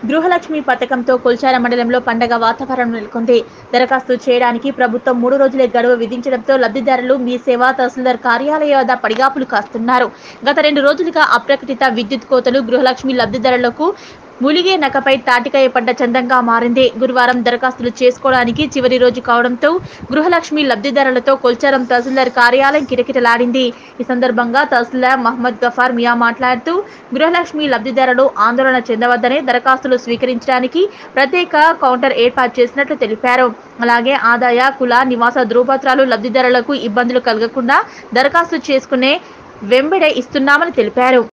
గృహలక్ష్మి పథకంతో కొల్చార మండలంలో పండగ వాతావరణం నెలకొంది దరఖాస్తు చేయడానికి ప్రభుత్వం మూడు రోజులే గడువు విధించడంతో లబ్ధిదారులు మీ సేవ తహసీల్దార్ కార్యాలయ వద్ద పడిగాపులు కాస్తున్నారు గత రెండు రోజులుగా అప్రకటిత విద్యుత్ కోతలు గృహలక్ష్మి లబ్ధిదారులకు మూలిగే నకపై తాటికాయ పడ్డ చందంగా మారింది గురువారం దరఖాస్తులు చేసుకోవడానికి చివరి రోజు కావడంతో గృహలక్ష్మి లబ్ధిదారులతో కొల్చారం తహసీల్దార్ కార్యాలయం కిటకిటలాడింది ఈ సందర్భంగా తహసీల్దార్ మహమ్మద్ గఫార్ మియా మాట్లాడుతూ గృహలక్ష్మి లబ్ధిదారులు ఆందోళన చెందవద్దని దరఖాస్తులు స్వీకరించడానికి ప్రత్యేక కౌంటర్ ఏర్పాటు చేసినట్లు తెలిపారు అలాగే ఆదాయ కుల నివాస ధృవపత్రాలు లబ్ధిదారులకు ఇబ్బందులు కలగకుండా దరఖాస్తు చేసుకునే వెంబడే ఇస్తున్నామని తెలిపారు